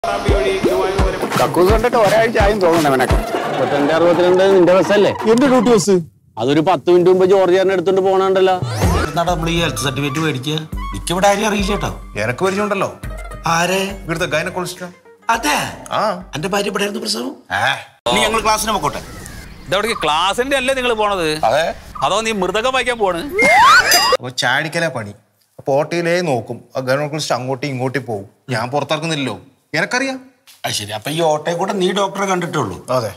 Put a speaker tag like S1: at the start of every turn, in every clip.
S1: കക്കൂസ് കണ്ടിട്ട് ഒരാഴ്ച ആയും തോന്നുന്നു അവനൊക്കെ
S2: മുപ്പത്തിരണ്ട് അറുപത്തിരണ്ട് നിന്റെ ബസ്സല്ലേ
S1: എന്ത് ഡ്യൂട്ടി ബസ്
S2: അതൊരു പത്ത് മിനിറ്റ് മുമ്പ് ജോർജ് ചേട്ടനെ എടുത്തോണ്ട് പോകണുണ്ടല്ലോ
S3: എന്നാണ് നമ്മൾ ഈ ഹെൽത്ത് സർട്ടിഫിക്കറ്റ് മേടിക്കുക എനിക്കിവിടെ ആരും അറിയില്ല കേട്ടോ
S4: എനക്ക് പരിചയമുണ്ടല്ലോ
S3: ആരെ
S4: ഇവിടുത്തെ ഗൈനക്കോളജിസ്റ്റ്
S3: അതെ
S4: ആ
S3: എന്റെ ഭാര്യ ഇവിടെ ആയിരുന്നു പ്രസവം
S4: ഏ
S3: ഇനി ഞങ്ങൾ ക്ലാസ്സിന് പോക്കോട്ടെ
S5: ഇതവിടേക്ക് ക്ലാസിന്റെ അല്ലേ നിങ്ങൾ പോണത്
S4: അതെ
S5: അതോ നീ മൃതകം വായിക്കാൻ പോണ്
S4: അപ്പൊ ചാടിക്കലാ പണി അപ്പൊ ഓട്ടയിലേ നോക്കും ആ ഗൈനക്കോളജിസ്റ്റ് അങ്ങോട്ടും ഇങ്ങോട്ടും പോകും ഞാൻ പുറത്തിറക്കുന്നില്ലല്ലോ എനക്കറിയാം
S3: അത് ശരി അപ്പൊ ഈ ഓട്ടയെ കൂടെ നീ ഡോക്ടറെ കണ്ടിട്ടുള്ളൂ
S4: അതെ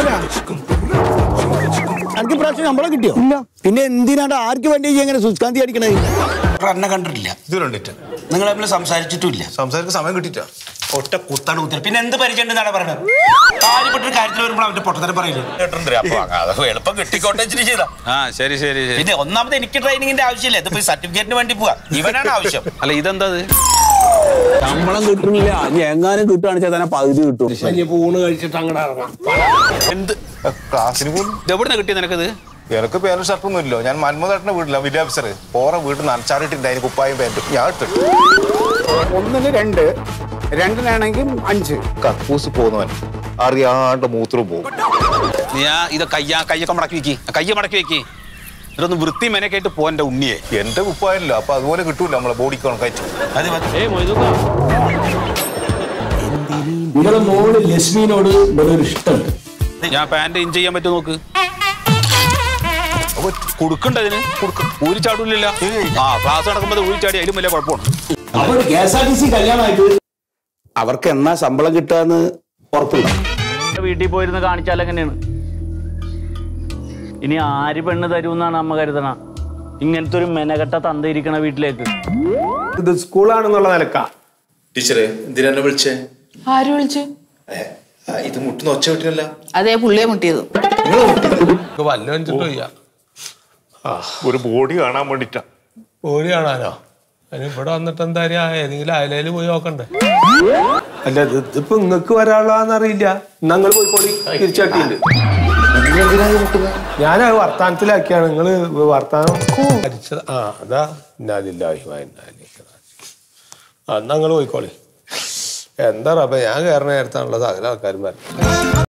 S1: എനിക്ക് പ്രാവശ്യം ശമ്പളം കിട്ടിയോ ഇല്ല പിന്നെ എന്തിനാണ് ആർക്ക് വേണ്ടി ഈ എങ്ങനെ സുസ്കാന്തി അടിക്കണത്
S3: ഡോക്ടർ എന്നെ കണ്ടിട്ടില്ല
S4: ഇത് കണ്ടിട്ട്
S3: നിങ്ങൾ തമ്മിൽ സംസാരിച്ചിട്ടുമില്ല
S4: സംസാരിക്കാൻ സമയം കിട്ടിട്ടാ
S3: ഒറ്റ കുത്താണ് കുത്തൽ പിന്നെ എന്ത് പരിചയം എന്നാണ് പറയുന്നത് കാര്യപ്പെട്ടൊരു കാര്യത്തിൽ വരുമ്പോൾ അവന്റെ പൊട്ടത്തരം പറയില്ല എളുപ്പം കിട്ടിക്കോട്ടെ ഇച്ചിരി ചെയ്താ
S5: ആ ശരി ശരി ശരി
S3: പിന്നെ ഒന്നാമത് എനിക്ക് ട്രെയിനിങ്ങിന്റെ ആവശ്യമില്ല ഇതിപ്പോ സർട്ടിഫിക്കറ്റിന് വേണ്ടി പോവാ ഇവനാണ് ആവശ്യം
S5: അല്ല ഇതെന്താ ഇത്?
S2: ശമ്പളം കിട്ടുന്നില്ല ഇനി എങ്ങാനും കിട്ടുകയാണെന്ന് വെച്ചാൽ തന്നെ പകുതി കിട്ടും
S5: എന്ത്
S4: ക്ലാസ്സിന് പോകും
S5: ഇതെവിടുന്ന കിട്ടിയ നിനക്കത്
S4: എനക്ക് പേരും ഷർട്ടൊന്നും ഇല്ലോ ഞാൻ മന്മതേട്ടന്റെ വീട്ടിലാണ് വില്ലേജ് ഓഫീസർ പോറ വീട്ടിൽ നിന്ന് അനച്ചാറിട്ടുണ്ട് അതിന് കുപ്പായും പാൻറ്റും ഞാൻ എടുത്തിട്ട്
S1: ഒന്നിന് രണ്ട് രണ്ടിനാണെങ്കിൽ അഞ്ച്
S4: കക്കൂസ് പോകുന്നവൻ അറിയാണ്ട് മൂത്രം പോകും
S5: നീ ആ ഇത് കയ്യ കയ്യൊക്കെ മടക്കി വെക്കി കയ്യ മടക്കി വെക്കി ഇതൊന്ന് വൃത്തി മെനക്കായിട്ട് പോ എന്റെ ഉണ്ണിയെ
S4: എന്റെ കുപ്പായല്ലോ അപ്പൊ അതുപോലെ കിട്ടൂല നമ്മളെ ബോഡിക്ക് കണക്കായിട്ട്
S3: അത് മതി.
S6: നിങ്ങളെ മോള് ലക്ഷ്മിനോട് ഇവിടെ ഒരു ഇഷ്ടമുണ്ട്
S5: ഞാൻ പാന്റ് ഇൻ ചെയ്യാൻ പറ്റുമോ നോക്ക് അപ്പൊ കൊടുക്കണ്ട ഇതിന് കൊടുക്ക ഊരിച്ചാടൂല ആ ക്ലാസ് നടക്കുമ്പോൾ ഊരിച്ചാടി അതിലും വലിയ കുഴപ്പമാണ്
S6: അപ്പൊ K S R T C കല്യാണമായിട്ട്
S1: അവർക്ക് എന്നാ ശമ്പളം കിട്ടാന്ന് ഉറപ്പില്ല
S2: വീട്ടിൽ പോയിരുന്ന് കാണിച്ചാൽ എങ്ങനെയാണ് ഇനി ആര് പെണ്ണ് തരുമെന്നാണ് അമ്മ കരുതണ ഇങ്ങനത്തെ ഒരു മെനകെട്ട തന്ത ഇരിക്കണ വീട്ടിലേക്ക്
S7: ഇത് സ്കൂളാണെന്നുള്ള നിലക്കാ
S4: ടീച്ചറെ എന്തിനാ വിളിച്ചേ
S8: ആര് വിളിച്ചു
S4: ഇത് മുട്ടുന്ന ഒച്ച വിട്ടില്ല
S8: അതേ പുള്ളിയെ മുട്ടിയത്
S7: വല്ല വെച്ചിട്ട് വയ്യ
S4: ഒരു ബോഡി കാണാൻ വേണ്ടിട്ടാ
S7: ഓടി കാണാനോ അതിന് ഇവിടെ വന്നിട്ട് എന്തായാലും ആ ഏതെങ്കിലും അയലയിൽ പോയി നോക്കണ്ടേ അല്ല ഇത് ഇതിപ്പോ നിങ്ങക്ക് വരാനുള്ളതാന്നറിയില്ല ഞങ്ങൾ പോയിക്കോളി തിരിച്ചട്ടിണ്ട് ഞാൻ വർത്താനത്തിലാക്കിയാണ് നിങ്ങള് വർത്താനം അടിച്ചത് ആ അതാ ഇന്നാലില്ലാഹി വ ഇന്നാ ഇലൈഹി റാജിഊൻ. ആ എന്നാ നിങ്ങള് പോയിക്കോളി എന്താ അപ്പൊ ഞാൻ കയറുന്ന നേരത്താണുള്ളത് അകലെ ആൾക്കാരും വരണം